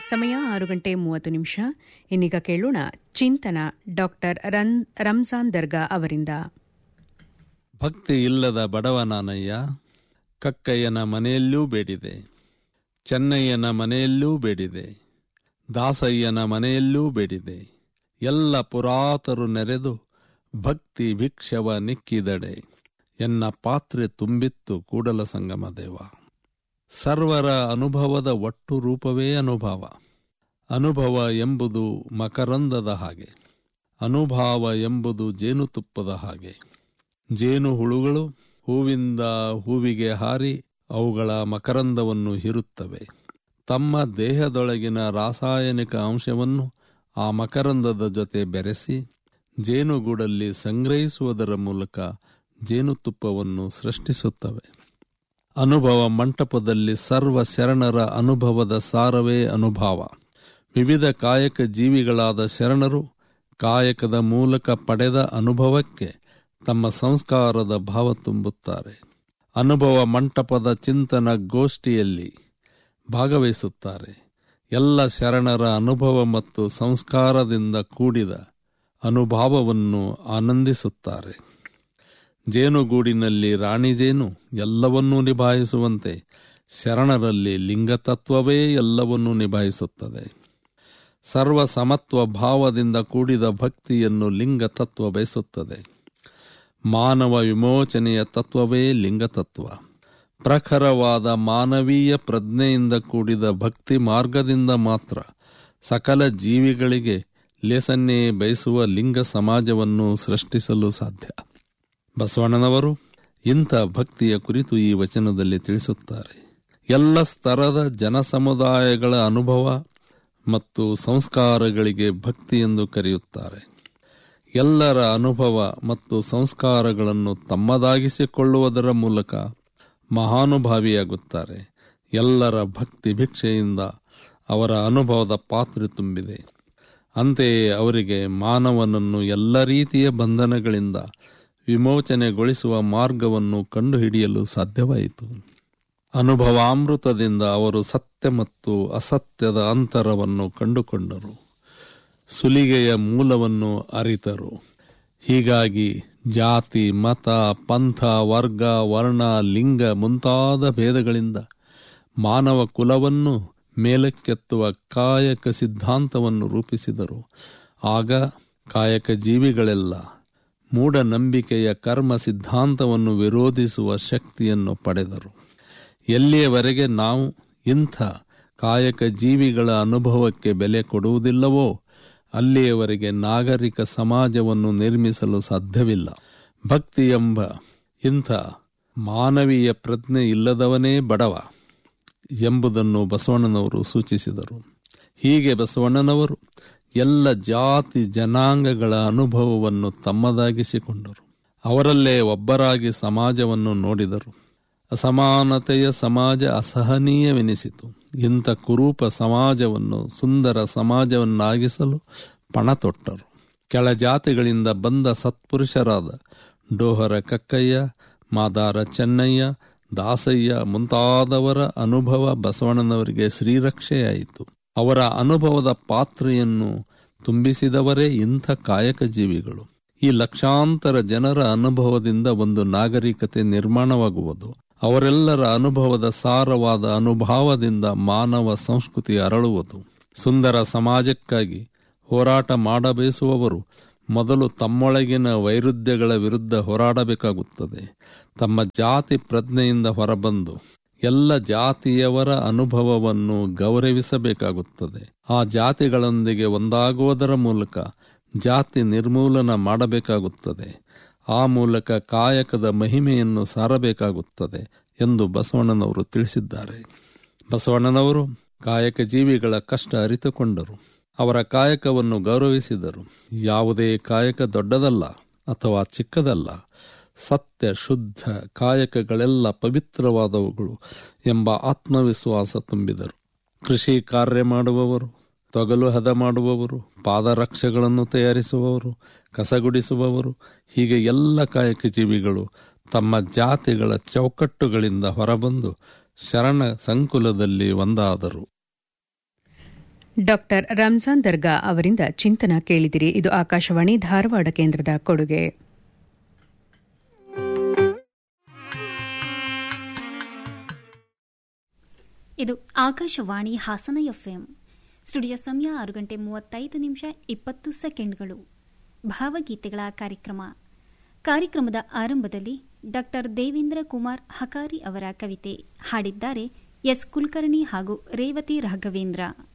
ಸಮಯ ಆರು ಗಂಟೆ ಮೂವತ್ತು ನಿಮಿಷ ಇನ್ನೀಗ ಕೇಳೋಣ ಚಿಂತನ ಡಾಕ್ಟರ್ ರಂಜಾನ್ ದರ್ಗಾ ಅವರಿಂದ ಭಕ್ತಿ ಇಲ್ಲದ ಬಡವನಾನಯ್ಯ ಕಕ್ಕಯ್ಯನ ಮನೆಯಲ್ಲೂ ಬೇಡಿದೆ ಚೆನ್ನಯ್ಯನ ಮನೆಯಲ್ಲೂ ಬೇಡಿದೆ ದಾಸಯ್ಯನ ಮನೆಯಲ್ಲೂ ಬೇಡಿದೆ ಎಲ್ಲ ಪುರಾತರು ನೆರೆದು ಭಕ್ತಿ ಭಿಕ್ಷವ ನಿಕ್ಕಿದಡೆ ಎನ್ನ ಪಾತ್ರೆ ತುಂಬಿತ್ತು ಕೂಡಲ ಸಂಗಮ ದೇವ ಸರ್ವರ ಅನುಭವದ ಒಟ್ಟು ರೂಪವೇ ಅನುಭವ ಅನುಭವ ಎಂಬುದು ಮಕರಂದದ ಹಾಗೆ ಅನುಭಾವ ಎಂಬುದು ಜೇನುತುಪ್ಪದ ಹಾಗೆ ಜೇನು ಹುಳುಗಳು ಹೂವಿಂದ ಹೂವಿಗೆ ಹಾರಿ ಅವುಗಳ ಮಕರಂದವನ್ನು ಹೀರುತ್ತವೆ ತಮ್ಮ ದೇಹದೊಳಗಿನ ರಾಸಾಯನಿಕ ಅಂಶವನ್ನು ಆ ಮಕರಂದದ ಜೊತೆ ಬೆರೆಸಿ ಜೇನುಗೂಡಲ್ಲಿ ಸಂಗ್ರಹಿಸುವುದರ ಮೂಲಕ ಜೇನುತುಪ್ಪವನ್ನು ಸೃಷ್ಟಿಸುತ್ತವೆ ಅನುಭವ ಮಂಟಪದಲ್ಲಿ ಸರ್ವ ಶರಣರ ಅನುಭವದ ಸಾರವೇ ಅನುಭವ ವಿವಿಧ ಕಾಯಕ ಜೀವಿಗಳಾದ ಶರಣರು ಕಾಯಕದ ಮೂಲಕ ಪಡೆದ ಅನುಭವಕ್ಕೆ ತಮ್ಮ ಸಂಸ್ಕಾರದ ಭಾವ ತುಂಬುತ್ತಾರೆ ಅನುಭವ ಮಂಟಪದ ಚಿಂತನ ಗೋಷ್ಠಿಯಲ್ಲಿ ಭಾಗವಹಿಸುತ್ತಾರೆ ಎಲ್ಲ ಶರಣರ ಅನುಭವ ಮತ್ತು ಸಂಸ್ಕಾರದಿಂದ ಕೂಡಿದ ಅನುಭಾವವನ್ನು ಆನಂದಿಸುತ್ತಾರೆ ಜೇನುಗೂಡಿನಲ್ಲಿ ರಾಣಿ ಜೇನು ಎಲ್ಲವನ್ನೂ ನಿಭಾಯಿಸುವಂತೆ ಶರಣರಲ್ಲಿ ಲಿಂಗತತ್ವವೇ ಎಲ್ಲವನ್ನೂ ನಿಭಾಯಿಸುತ್ತದೆ ಸರ್ವ ಸಮತ್ವ ಭಾವದಿಂದ ಕೂಡಿದ ಭಕ್ತಿಯನ್ನು ಲಿಂಗತತ್ವ ಬಯಸುತ್ತದೆ ಮಾನವ ವಿಮೋಚನೆಯ ತತ್ವವೇ ಲಿಂಗತತ್ವ ಪ್ರಖರವಾದ ಮಾನವೀಯ ಪ್ರಜ್ಞೆಯಿಂದ ಕೂಡಿದ ಭಕ್ತಿ ಮಾರ್ಗದಿಂದ ಮಾತ್ರ ಸಕಲ ಜೀವಿಗಳಿಗೆ ಲೇಸನ್ನೇ ಬಯಸುವ ಲಿಂಗ ಸಮಾಜವನ್ನು ಸೃಷ್ಟಿಸಲು ಸಾಧ್ಯ ಬಸವಣ್ಣನವರು ಇಂಥ ಭಕ್ತಿಯ ಕುರಿತು ಈ ವಚನದಲ್ಲಿ ತಿಳಿಸುತ್ತಾರೆ ಎಲ್ಲ ಸ್ತರದ ಜನಸಮುದಾಯಗಳ ಅನುಭವ ಮತ್ತು ಸಂಸ್ಕಾರಗಳಿಗೆ ಭಕ್ತಿ ಎಂದು ಕರೆಯುತ್ತಾರೆ ಎಲ್ಲರ ಅನುಭವ ಮತ್ತು ಸಂಸ್ಕಾರಗಳನ್ನು ತಮ್ಮದಾಗಿಸಿಕೊಳ್ಳುವುದರ ಮೂಲಕ ಮಹಾನುಭಾವಿಯಾಗುತ್ತಾರೆ ಎಲ್ಲರ ಭಕ್ತಿ ಭಿಕ್ಷೆಯಿಂದ ಅವರ ಅನುಭವದ ಪಾತ್ರೆ ತುಂಬಿದೆ ಅಂತೆಯೇ ಅವರಿಗೆ ಮಾನವನನ್ನು ಎಲ್ಲ ರೀತಿಯ ಬಂಧನಗಳಿಂದ ವಿಮೋಚನೆಗೊಳಿಸುವ ಮಾರ್ಗವನ್ನು ಕಂಡುಹಿಡಿಯಲು ಸಾಧ್ಯವಾಯಿತು ಅನುಭವಾಮೃತದಿಂದ ಅವರು ಸತ್ಯ ಮತ್ತು ಅಸತ್ಯದ ಅಂತರವನ್ನು ಕಂಡುಕೊಂಡರು ಸುಲಿಗೆಯ ಮೂಲವನ್ನು ಅರಿತರು ಹೀಗಾಗಿ ಜಾತಿ ಮತ ಪಂಥ ವರ್ಗ ವರ್ಣ ಲಿಂಗ ಮುಂತಾದ ಭೇದಗಳಿಂದ ಮಾನವ ಕುಲವನ್ನು ಮೇಲಕ್ಕೆತ್ತುವ ಕಾಯಕ ಸಿದ್ಧಾಂತವನ್ನು ರೂಪಿಸಿದರು ಆಗ ಕಾಯಕ ಜೀವಿಗಳೆಲ್ಲ ಮೂಢನಂಬಿಕೆಯ ಕರ್ಮ ಸಿದ್ಧಾಂತವನ್ನು ವಿರೋಧಿಸುವ ಶಕ್ತಿಯನ್ನು ಪಡೆದರು ಎಲ್ಲಿಯವರೆಗೆ ನಾವು ಇಂಥ ಕಾಯಕ ಜೀವಿಗಳ ಅನುಭವಕ್ಕೆ ಬೆಲೆ ಕೊಡುವುದಿಲ್ಲವೋ ಅಲ್ಲಿಯವರೆಗೆ ನಾಗರಿಕ ಸಮಾಜವನ್ನು ನಿರ್ಮಿಸಲು ಸಾಧ್ಯವಿಲ್ಲ ಭಕ್ತಿ ಎಂಬ ಇಂಥ ಮಾನವೀಯ ಪ್ರಜ್ಞೆ ಇಲ್ಲದವನೇ ಬಡವ ಎಂಬುದನ್ನು ಬಸವಣ್ಣನವರು ಸೂಚಿಸಿದರು ಹೀಗೆ ಬಸವಣ್ಣನವರು ಎಲ್ಲ ಜಾತಿ ಜನಾಂಗಗಳ ಅನುಭವವನ್ನು ತಮ್ಮದಾಗಿಸಿಕೊಂಡರು ಅವರಲ್ಲೇ ಒಬ್ಬರಾಗಿ ಸಮಾಜವನ್ನು ನೋಡಿದರು ಅಸಮಾನತೆಯ ಸಮಾಜ ಅಸಹನೀಯವೆನಿಸಿತು ಇಂಥ ಕುರೂಪ ಸಮಾಜವನ್ನು ಸುಂದರ ಸಮಾಜವನ್ನಾಗಿಸಲು ಪಣ ತೊಟ್ಟರು ಕೆಳ ಜಾತಿಗಳಿಂದ ಬಂದ ಸತ್ಪುರುಷರಾದ ಡೋಹರ ಕಕ್ಕಯ್ಯ ಮಾದಾರ ಚೆನ್ನಯ್ಯ ದಾಸಯ್ಯ ಮುಂತಾದವರ ಅನುಭವ ಬಸವಣ್ಣನವರಿಗೆ ಶ್ರೀರಕ್ಷೆಯಾಯಿತು ಅವರ ಅನುಭವದ ಪಾತ್ರೆಯನ್ನು ತುಂಬಿಸಿದವರೇ ಇಂಥ ಕಾಯಕ ಜೀವಿಗಳು ಈ ಲಕ್ಷಾಂತರ ಜನರ ಅನುಭವದಿಂದ ಒಂದು ನಾಗರಿಕತೆ ನಿರ್ಮಾಣವಾಗುವುದು ಅವರೆಲ್ಲರ ಅನುಭವದ ಸಾರವಾದ ಅನುಭಾವದಿಂದ ಮಾನವ ಸಂಸ್ಕೃತಿ ಅರಳುವುದು ಸುಂದರ ಸಮಾಜಕ್ಕಾಗಿ ಹೋರಾಟ ಮಾಡಬಯಸುವವರು ಮೊದಲು ತಮ್ಮೊಳಗಿನ ವೈರುಧ್ಯಗಳ ವಿರುದ್ಧ ಹೋರಾಡಬೇಕಾಗುತ್ತದೆ ತಮ್ಮ ಜಾತಿ ಪ್ರಜ್ಞೆಯಿಂದ ಹೊರಬಂದು ಎಲ್ಲ ಜಾತಿಯವರ ಅನುಭವವನ್ನು ಗೌರವಿಸಬೇಕಾಗುತ್ತದೆ ಆ ಜಾತಿಗಳೊಂದಿಗೆ ಒಂದಾಗುವುದರ ಮೂಲಕ ಜಾತಿ ನಿರ್ಮೂಲನ ಮಾಡಬೇಕಾಗುತ್ತದೆ ಆ ಮೂಲಕ ಕಾಯಕದ ಮಹಿಮೆಯನ್ನು ಸಾರಬೇಕಾಗುತ್ತದೆ ಎಂದು ಬಸವಣ್ಣನವರು ತಿಳಿಸಿದ್ದಾರೆ ಬಸವಣ್ಣನವರು ಕಾಯಕ ಜೀವಿಗಳ ಕಷ್ಟ ಅರಿತುಕೊಂಡರು ಅವರ ಕಾಯಕವನ್ನು ಗೌರವಿಸಿದರು ಯಾವುದೇ ಕಾಯಕ ದೊಡ್ಡದಲ್ಲ ಅಥವಾ ಚಿಕ್ಕದಲ್ಲ ಸತ್ಯ ಶುದ್ಧ ಕಾಯಕಗಳೆಲ್ಲ ಪವಿತ್ರವಾದವುಗಳು ಎಂಬ ಆತ್ಮವಿಶ್ವಾಸ ತುಂಬಿದರು ಕೃಷಿ ಕಾರ್ಯ ಮಾಡುವವರು ತೊಗಲು ಹದ ಮಾಡುವವರು ಪಾದರಕ್ಷೆಗಳನ್ನು ತಯಾರಿಸುವವರು ಕಸಗುಡಿಸುವವರು ಹೀಗೆ ಎಲ್ಲ ಕಾಯಕ ಜೀವಿಗಳು ತಮ್ಮ ಜಾತಿಗಳ ಚೌಕಟ್ಟುಗಳಿಂದ ಹೊರಬಂದು ಶರಣ ಸಂಕುಲದಲ್ಲಿ ಒಂದಾದರು ಡಾಕ್ಟರ್ ರಂಜಾನ್ ದರ್ಗಾ ಅವರಿಂದ ಚಿಂತನ ಕೇಳಿದಿರಿ ಇದು ಆಕಾಶವಾಣಿ ಧಾರವಾಡ ಕೇಂದ್ರದ ಕೊಡುಗೆ ಇದು ಆಕಾಶವಾಣಿ ಹಾಸನ ಎಫ್ಎಂ ಸ್ಟುಡಿಯೋ ಸಮಯ ಆರು ಗಂಟೆ ಮೂವತ್ತೈದು ನಿಮಿಷ ಇಪ್ಪತ್ತು ಸೆಕೆಂಡ್ಗಳು ಭಾವಗೀತೆಗಳ ಕಾರ್ಯಕ್ರಮ ಕಾರ್ಯಕ್ರಮದ ಆರಂಭದಲ್ಲಿ ಡಾಕ್ಟರ್ ದೇವೇಂದ್ರ ಕುಮಾರ್ ಹಕಾರಿ ಅವರ ಕವಿತೆ ಹಾಡಿದ್ದಾರೆ ಎಸ್ ಕುಲಕರ್ಣಿ ಹಾಗೂ ರೇವತಿ ರಾಘವೇಂದ್ರ